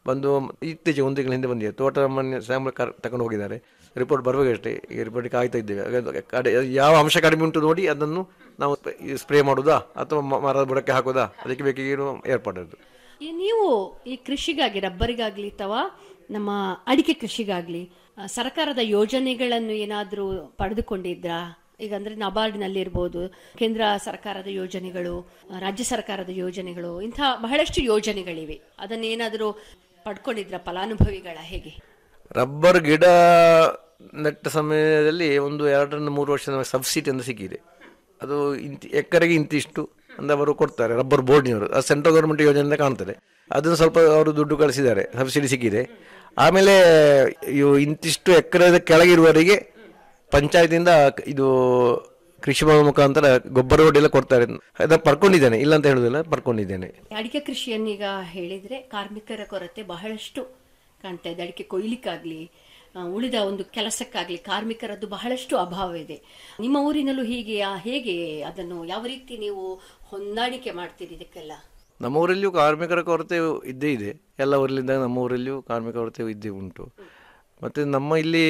ಬಂದು ಇತ್ತೀಚೆಗೆ ಒಂದು ತಿಂಗಳ ಹಿಂದೆ ಬಂದಿದೆ ತೋಟ ಮೊನ್ನೆ ಸ್ಯಾಂಪಲ್ ಕರ್ ತಗೊಂಡು ಹೋಗಿದ್ದಾರೆ ರಿಪೋರ್ಟ್ ಬರಬೇಕಷ್ಟೇ ಈ ರಿಪೋರ್ಟ್ ಕಾಯ್ತಾ ಇದ್ದೇವೆ ಹಾಗಾದ್ರೆ ಕಡೆ ಯಾವ ಅಂಶ ಕಡಿಮೆ ಉಂಟು ನೋಡಿ ಅದನ್ನು ನಾವು ಸ್ಪ್ರೇ ಮಾಡೋದಾ ಅಥವಾ ಮ- ಮರದ ಬುಡಕ್ಕೆ ಹಾಕೋದಾ ಅದಕ್ಕೆ ಬೇಕಾಗಿರೋ ಏರ್ಪಾಡದು ಈ ನೀವು ಈ ಕೃಷಿಗಾಗಿ ರಬ್ಬರಿಗಾಗ್ಲಿ ಅಥವಾ ನಮ್ಮ ಅಡಿಕೆ ಕೃಷಿಗಾಗ್ಲಿ ಆ, ಸರ್ಕಾರದ ಯೋಜನೆಗಳನ್ನು ಏನಾದರೂ ಪಡೆದುಕೊಂಡಿದ್ರಾ ಈಗ ಅಂದ್ರೆ ನಬಾರ್ಡ್ನಲ್ಲಿ ಇರ್ಬೋದು ಕೇಂದ್ರ ಸರ್ಕಾರದ ಯೋಜನೆಗಳು ಆ, ರಾಜ್ಯ ಸರ್ಕಾರದ ಯೋಜನೆಗಳು ಇಂಥ ಬಹಳಷ್ಟು ಯೋಜನೆಗಳಿವೆ ಅದನ್ನೇನಾದರೂ ಪಡ್ಕೊಂಡಿದ್ರ ಫಲಾನುಭವಿಗಳ ಹೇಗೆ ರಬ್ಬರ್ ಗಿಡ ನೆಟ್ಟ ಸಮಯದಲ್ಲಿ ಒಂದು ಎರಡರಿಂದ ಮೂರು ವರ್ಷ ನಮಗೆ ಸಬ್ಸಿಡಿ ಅಂತ ಸಿಕ್ಕಿದೆ ಅದು ಇಂತಿ ಎಕರೆಗೆ ಇಂತಿಷ್ಟು ಅಂತ ಅವರು ಕೊಡ್ತಾರೆ ರಬ್ಬರ್ ಬೋರ್ಡ್ನವರು ಅದು ಸೆಂಟ್ರಲ್ ಗೌರ್ಮೆಂಟ್ ಯೋಜನೆಯಿಂದ ಕಾಣ್ತದೆ ಅದನ್ನು ಸ್ವಲ್ಪ ಅವರು ದುಡ್ಡು ಕಳಿಸಿದ್ದಾರೆ ಸಬ್ಸಿಡಿ ಸಿಕ್ಕಿದೆ ಆಮೇಲೆ ಇವು ಇಂತಿಷ್ಟು ಎಕರೆದ ಕೆಳಗಿರುವವರಿಗೆ ಪಂಚಾಯತಿಂದ ಇದು ಕೃಷಿ ಭವನ ಮುಖಾಂತರ ಗೊಬ್ಬರ ರೋಡ್ ಎಲ್ಲ ಕೊಡ್ತಾರೆ ಅದನ್ನು ಪಡ್ಕೊಂಡಿದ್ದೇನೆ ಇಲ್ಲ ಅಂತ ಹೇಳುದಿಲ್ಲ ಪಡ್ಕೊಂಡಿದ್ದೇನೆ ಅಡಿಕೆ ಕೃಷಿಯನ್ನೀಗ ಹೇಳಿದ್ರೆ ಕಾರ್ಮಿಕರ ಕೊರತೆ ಬಹಳಷ್ಟು ಕಾಣ್ತಾ ಇದೆ ಅಡಿಕೆ ಕೊಯ್ಲಿಕ್ಕಾಗ್ಲಿ ಆ, ಉಳಿದ ಒಂದು ಕೆಲಸಕ್ಕಾಗ್ಲಿ ಕಾರ್ಮಿಕರದ್ದು ಬಹಳಷ್ಟು ಅಭಾವ ಇದೆ ನಿಮ್ಮ ಊರಿನಲ್ಲೂ ಹೀಗೆಯಾ ಹೇಗೆ ಅದನ್ನು ಯಾವ ರೀತಿ ನೀವು ಹೊಂದಾಣಿಕೆ ಮಾಡ್ತೀರಿ ಇದಕ್ಕೆಲ್ಲ ನಮ್ಮ ಊರಲ್ಲಿಯೂ ಕಾರ್ಮಿಕರ ಕೊರತೆ ಇದ್ದೇ ಇದೆ ಎಲ್ಲ ಊರಲ್ಲಿದ್ದಾಗ ನಮ್ಮ ಊರಲ್ಲಿಯೂ ಕಾರ್ಮಿಕ ಕೊರತೆ ಇದ್ದೇ ಉಂಟು ಮತ್ತು ನಮ್ಮ ಇಲ್ಲಿ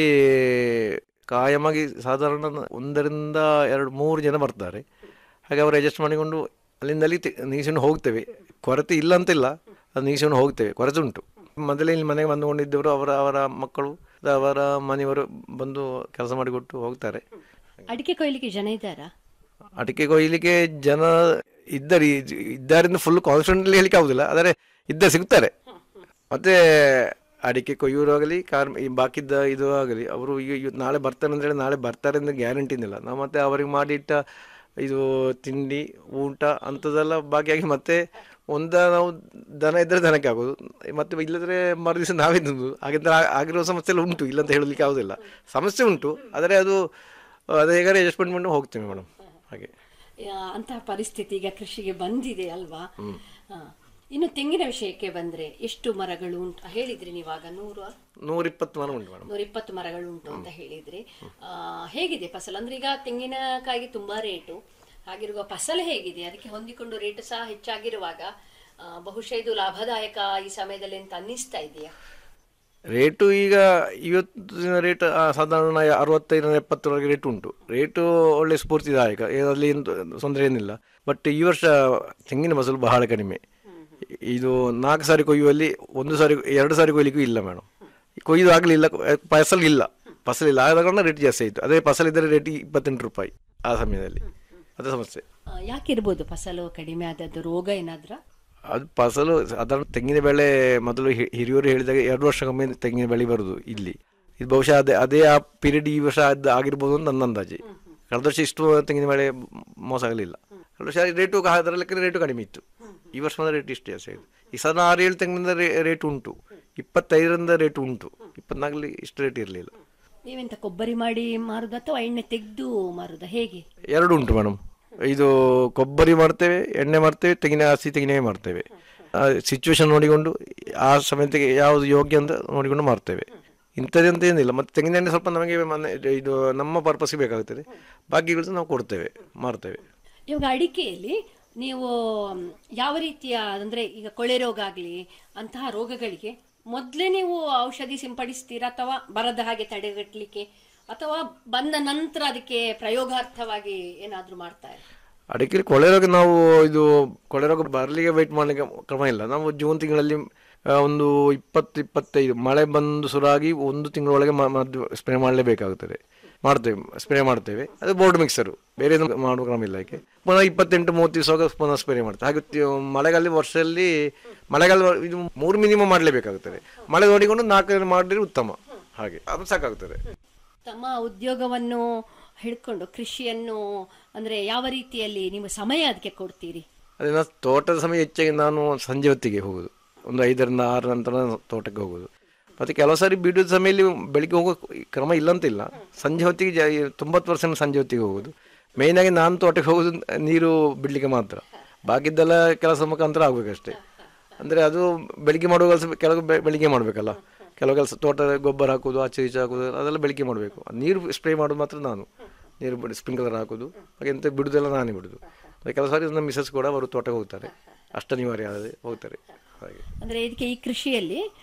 ಕಾಯಮಾಗಿ ಸಾಧಾರಣ ಒಂದರಿಂದ ಎರಡು ಮೂರು ಜನ ಬರ್ತಾರೆ ಹಾಗೆ ಅವರು ಅಡ್ಜಸ್ಟ್ ಮಾಡಿಕೊಂಡು ಅಲ್ಲಿಂದ ಅಲ್ಲಿ ತಿ- ನೀಗಿಸ್ಕೊಂಡು ಹೋಗ್ತೇವೆ ಕೊರತೆ ಇಲ್ಲ ಅಂತಿಲ್ಲ ಅದು ನೀಗಿಸ್ಕೊಂಡು ಹೋಗ್ತೇವೆ ಕೊರತೆ ಉಂಟು ಮೊದಲೇ ಇಲ್ಲಿ ಮನೆಗೆ ಬಂದುಕೊಂಡಿದ್ದವರು ಅವರ ಅವರ ಮಕ್ಕಳು ಅವರ ಮನೆಯವರು ಬಂದು ಕೆಲಸ ಮಾಡಿಕೊಟ್ಟು ಹೋಗ್ತಾರೆ ಅಡಿಕೆ ಕೊಯ್ಲಿಕ್ಕೆ ಜನ ಇದ್ದಾರಾ ಅಡಿಕೆ ಕೊಯ್ಲಿಕ್ಕೆ ಜನ ಇದ್ದಾರೆ ಇದ್ದಾರಿಂದ ಫುಲ್ ಕಾನ್ಫಿಡೆಂಟ್ಲಿ ಹೇಳಿಕ್ಕೆ ಆಗುದಿಲ್ಲ ಆದರೆ ಇದ್ದ ಸಿಗ್ತಾರೆ ಮತ್ತೆ ಅಡಿಕೆ ಕೊಯ್ಯೋರಾಗಲಿ ಕಾರ್ ಈ ಬಾಕಿದ್ದ ಇದು ಆಗಲಿ ಅವರು ಈಗ ಇವತ್ತು ನಾಳೆ ಬರ್ತಾರೆ ಅಂತ ಹೇಳಿ ನಾಳೆ ಬರ್ತಾರೆ ಅಂತ ಗ್ಯಾರಂಟಿ ಇಲ್ಲ ನಾವು ಮತ್ತೆ ಅವರಿಗೆ ಮಾಡಿಟ್ಟ ಇದು ತಿಂಡಿ ಊಟ ಅಂಥದ್ದೆಲ್ಲ ಬಾಕಿಯಾಗಿ ಮತ್ತೆ ಒಂದ ನಾವು ದನ ಇದ್ದರೆ ದನಕ್ಕೆ ಆಗೋದು ಮತ್ತೆ ಇಲ್ಲದ್ರೆ ಮರು ದಿವಸ ನಾವೇ ತಿನ್ನೋದು ಹಾಗಿದ್ರೆ ಆ- ಆಗಿರೋ ಸಮಸ್ಯೆ ಎಲ್ಲ ಉಂಟು ಇಲ್ಲ ಅಂತ ಹೇಳಲಿಕ್ಕೆ ಆಗೋದಿಲ್ಲ ಸಮಸ್ಯೆ ಉಂಟು ಆದರೆ ಅದು ಅದು ಹೇಗಾದ್ರೆ ಅಡ್ಜಸ್ಟ್ಮೆಂಟ್ ಮಾಡಿ ಹೋಗ್ತೇವೆ ಮೇಡಮ್ ಹಾಗೆ ಆ, ಅಂತಹ ಪರಿಸ್ಥಿತಿ ಈಗ ಕೃಷಿಗೆ ಬಂದಿದೆ ಅಲ್ವಾ ಆ, ಇನ್ನು ತೆಂಗಿನ ವಿಷಯಕ್ಕೆ ಬಂದ್ರೆ ಎಷ್ಟು ಮರಗಳು ಉಂಟು ಹೇಳಿದ್ರಿ ನೀವಾಗ ನೂರು ನೂರಿಪ್ಪತ್ತು ಮರ ಉಂಟು ಮೇಡಮ್ ನೂರ ಇಪ್ಪತ್ತು ಮರಗಳು ಉಂಟು ಅಂತ ಹೇಳಿದ್ರಿ ಆ, ಹೇಗಿದೆ ಫಸಲು ಅಂದ್ರೆ ಈಗ ತೆಂಗಿನಕಾಯಿಗೆ ತುಂಬಾ ರೇಟು ಹಾಗಿರುವ ಫಸಲು ಹೇಗಿದೆ ಅದಕ್ಕೆ ಹೊಂದಿಕೊಂಡು ರೇಟ್ ಸಹ ಹೆಚ್ಚಾಗಿರುವಾಗ ಆ, ಬಹುಶಃ ಇದು ಲಾಭದಾಯಕ ಈ ಸಮಯದಲ್ಲಿ ಅಂತ ಅನ್ನಿಸ್ತಾ ಇದೆಯಾ ರೇಟು ಈಗ ಇವತ್ತಿನ ರೇಟ್ ಸಾಧಾರಣ ಅರವತ್ತೈದರಿಂದ ಎಪ್ಪತ್ತರವರೆಗೆ ರೇಟ್ ಉಂಟು ರೇಟು ಒಳ್ಳೆ ಸ್ಫೂರ್ತಿದಾಯಕ ಅದರಲ್ಲಿ ಏನು ತೊಂದರೆ ಏನಿಲ್ಲ ಬಟ್ ಈ ವರ್ಷ ತೆಂಗಿನ ಫಸಲು ಬಹಳ ಕಡಿಮೆ ಇದು ನಾಲ್ಕು ಸಾರಿ ಕೊಯ್ಯುವಲ್ಲಿ ಒಂದು ಸಾರಿ ಎರಡು ಸಾರಿ ಕೊಯ್ಲಿಕ್ಕೂ ಇಲ್ಲ ಮೇಡಮ್ ಕೊಯ್ದು ಆಗಲಿಲ್ಲ ಫಸಲ್ ಇಲ್ಲ ಫಸಲ್ ಇಲ್ಲ ಆದ ಕಾರಣ ರೇಟ್ ಜಾಸ್ತಿ ಆಯಿತು ಅದೇ ಫಸಲ್ ಇದ್ದರೆ ರೇಟ್ ಇಪ್ಪತ್ತೆಂಟು ರೂಪಾಯಿ ಆ ಸಮಯದಲ್ಲಿ ಅದೇ ಸಮಸ್ಯೆ ಆ, ಯಾಕಿರ್ಬೋದು ಫಸಲು ಕಡಿಮೆ ಆದದ್ದು ರೋಗ ಏನಾದ್ರ ಅದು ಫಸಲು ಸಾಧಾರಣ ತೆಂಗಿನ ಬೆಳೆ ಮೊದಲು ಹಿ- ಹಿರಿಯರು ಹೇಳಿದಾಗ ಎರಡು ವರ್ಷಕ್ಕೊಮ್ಮೆ ತೆಂಗಿನ ಬೆಳೆ ಬರುದು ಇಲ್ಲಿ ಇದು ಬಹುಶಃ ಅದೇ ಅದೇ ಆ ಪೀರಿಯಡ್ ಈ ವರ್ಷ ಅದು ಆಗಿರ್ಬೋದು ಅಂತ ನನ್ನ ಅಂದಾಜು ಕಳೆದ ವರ್ಷ ಇಷ್ಟು ತೆಂಗಿನ ಬೆಳೆ ಮೋಸ ಆಗಲಿಲ್ಲ ಕಳೆದ ವರ್ಷ ರೇಟು ಅದರ ಲೆಕ್ಕ ರೇಟು ಕಡಿಮೆ ಇತ್ತು ಈ ವರ್ಷ ಮಾತ್ರ ರೇಟ್ ಇಷ್ಟು ಜಾಸ್ತಿ ಆಯಿತು ಈ ಸಲ ಆರು ಏಳು ತೆಂಗಿನಿಂದ ರೇಟ್ ಉಂಟು ಇಪ್ಪತ್ತೈದರಿಂದ ರೇಟ್ ಉಂಟು ಇಪ್ಪತ್ನಾಲ್ಕಲ್ಲಿ ಇಷ್ಟು ರೇಟ್ ಇರಲಿಲ್ಲ ನೀವೆಂತ ಕೊಬ್ಬರಿ ಮಾಡಿ ಮಾರುದ ಅಥವಾ ಎಣ್ಣೆ ತೆಗೆದು ಮಾರುದ ಹೇಗೆ ಎರಡು ಉಂಟು ಮೇಡಮ್ ಇದು ಕೊಬ್ಬರಿ ಮಾಡ್ತೇವೆ ಎಣ್ಣೆ ಮಾಡ್ತೇವೆ ತೆಂಗಿನ ಹಸಿ ತೆಂಗಿನ ಮಾಡ್ತೇವೆ ಸಿಚುವೇಶನ್ ನೋಡಿಕೊಂಡು ಆ ಸಮಯಕ್ಕೆ ಯಾವುದು ಯೋಗ್ಯ ಅಂತ ನೋಡಿಕೊಂಡು ಮಾಡ್ತೇವೆ ಇಂಥದ್ದಂತ ಏನಿಲ್ಲ ಮತ್ತು ತೆಂಗಿನ ಎಣ್ಣೆ ಸ್ವಲ್ಪ ನಮಗೆ ಮನೆ ಇದು ನಮ್ಮ ಪರ್ಪಸ್ಗೆ ಬೇಕಾಗುತ್ತದೆ ಬಾಕಿಗಳು ನಾವು ಕೊಡ್ತೇವೆ ಮಾರ್ತೇವೆ ಇವಾಗ ಅಡಿಕೆಯಲ್ಲಿ ನೀವು ಮ್, ಯಾವ ರೀತಿಯ ಅಂದ್ರೆ ಈಗ ಕೊಳೆ ರೋಗ ಆಗ್ಲಿ ಅಂತಹ ರೋಗಗಳಿಗೆ ಮೊದಲೇ ನೀವು ಔಷಧಿ ಸಿಂಪಡಿಸ್ತೀರಾ ಅಥವಾ ಬರದ ಹಾಗೆ ತಡೆಗಟ್ಟಲಿಕ್ಕೆ ಅಥವಾ ಬಂದ ನಂತರ ಅದಕ್ಕೆ ಪ್ರಯೋಗಾರ್ಥವಾಗಿ ಏನಾದ್ರೂ ಮಾಡ್ತಾರೆ ಅಡಿಕೆ ಕೊಳೆ ರೋಗ ನಾವು ಇದು ಕೊಳೆ ರೋಗ ಬರಲಿಕ್ಕೆ ವೆಯ್ಟ್ ಮಾಡಲಿಕ್ಕೆ ಕ್ರಮ ಇಲ್ಲ ನಾವು ಜೂನ್ ತಿಂಗಳಲ್ಲಿ ಆ, ಒಂದು ಇಪ್ಪತ್ತು ಇಪ್ಪತ್ತೈದು ಮಳೆ ಬಂದು ಶುರುವಾಗಿ ಒಂದು ತಿಂಗಳೊಳಗೆ ಮ- ಮದ್ದು ಸ್ಪ್ರೇ ಮಾಡಲೇಬೇಕಾಗುತ್ತದೆ ಮಾಡ್ತೇವೆ ಸ್ಪ್ರೇ ಮಾಡ್ತೇವೆ ಅದು ಬೋರ್ಡ್ ಮಿಕ್ಸರು ಬೇರೆ ಏನು ಮಾಡುವ ಕ್ರಮ ಇಲ್ಲ ಯಾಕೆ ಪುನಃ ಇಪ್ಪತ್ತೆಂಟು ಮೂವತ್ತು ದಿವಸ ಪುನಃ ಸ್ಪ್ರೇ ಮಾಡ್ತೇವೆ ಹಾಗೆ ತಿ- ಮಳೆಗಾಲ ವರ್ಷದಲ್ಲಿ ಮಳೆಗಾಲ ಇದು ಮೂರು ಮಿನಿಮಮ್ ಮಾಡಲೇಬೇಕಾಗುತ್ತದೆ ಮಳೆ ನೋಡಿಕೊಂಡು ನಾಲ್ಕು ಮಾಡಿದ್ರೆ ಉತ್ತಮ ಹಾಗೆ ಅದು ಸಾಕಾಗುತ್ತದೆ ತಮ್ಮ ಉದ್ಯೋಗವನ್ನು ಹಿಡ್ಕೊಂಡು ಕೃಷಿಯನ್ನು ಅಂದ್ರೆ ಯಾವ ರೀತಿಯಲ್ಲಿ ನೀವು ಸಮಯ ಅದಕ್ಕೆ ಕೊಡ್ತೀರಿ ಅದೇ ನಾನು ತೋಟದ ಸಮಯ ಹೆಚ್ಚಾಗಿ ನಾನು ಸಂಜೆ ಹೊತ್ತಿಗೆ ಹೋಗೋದು ಒಂದು ಐದರಿಂದ ಆರು ನಂತರ ನಾನು ತೋಟಕ್ಕೆ ಹೋಗೋದು ಮತ್ತು ಕೆಲವು ಸಾರಿ ಬಿಡುವ ಸಮಯದಲ್ಲಿ ಬೆಳಿಗ್ಗೆ ಹೋಗೋ ಕ್ರಮ ಇಲ್ಲಂತಿಲ್ಲ ಸಂಜೆ ಹೊತ್ತಿಗೆ ಜಾ ತೊಂಬತ್ತು ಪರ್ಸೆಂಟ್ ಸಂಜೆ ಹೊತ್ತಿಗೆ ಹೋಗೋದು ಮೇಯ್ನಾಗಿ ನಾನು ತೋಟಕ್ಕೆ ಹೋಗೋದು ನೀರು ಬಿಡಲಿಕ್ಕೆ ಮಾತ್ರ ಬಾಕಿದ್ದೆಲ್ಲ ಕೆಲಸ ಮುಖಾಂತರ ಆಗಬೇಕಷ್ಟೇ ಅಂದರೆ ಅದು ಬೆಳಿಗ್ಗೆ ಮಾಡುವ ಕೆಲಸ ಕೆಲವು ಬೆ- ಬೆಳಿಗ್ಗೆ ಮಾಡಬೇಕಲ್ಲ ಕೆಲವು ಕೆಲಸ ತೋಟ ಗೊಬ್ಬರ ಹಾಕೋದು ಆಚೆ ಈಚೆ ಹಾಕೋದು ಅದೆಲ್ಲ ಬೆಳಿಗ್ಗೆ ಮಾಡಬೇಕು ನೀರು ಸ್ಪ್ರೇ ಮಾಡೋದು ಮಾತ್ರ ನಾನು ನೀರು ಬಿಡಿ ಸ್ಪ್ರಿಂಕ್ಲರ್ ಹಾಕೋದು ಹಾಗೆ ಎಂತ ಬಿಡುದೆಲ್ಲ ನಾನೇ ಬಿಡುದು ಅದೇ ಕೆಲವು ಸಾರಿ ನಮ್ಮ ಮಿಸಸ್ ಕೂಡ ಅವರು ತೋಟಕ್ಕೆ ಹೋಗ್ತಾರೆ ಅಷ್ಟು ಅನಿವಾರ್ಯ ಆದರೆ ಹೋಗ್ತಾರೆ ಹಾಗೆ ಅಂದ್ರೆ ಇದಕ್ಕೆ ಈ ಕೃಷಿಯಲ್ಲಿ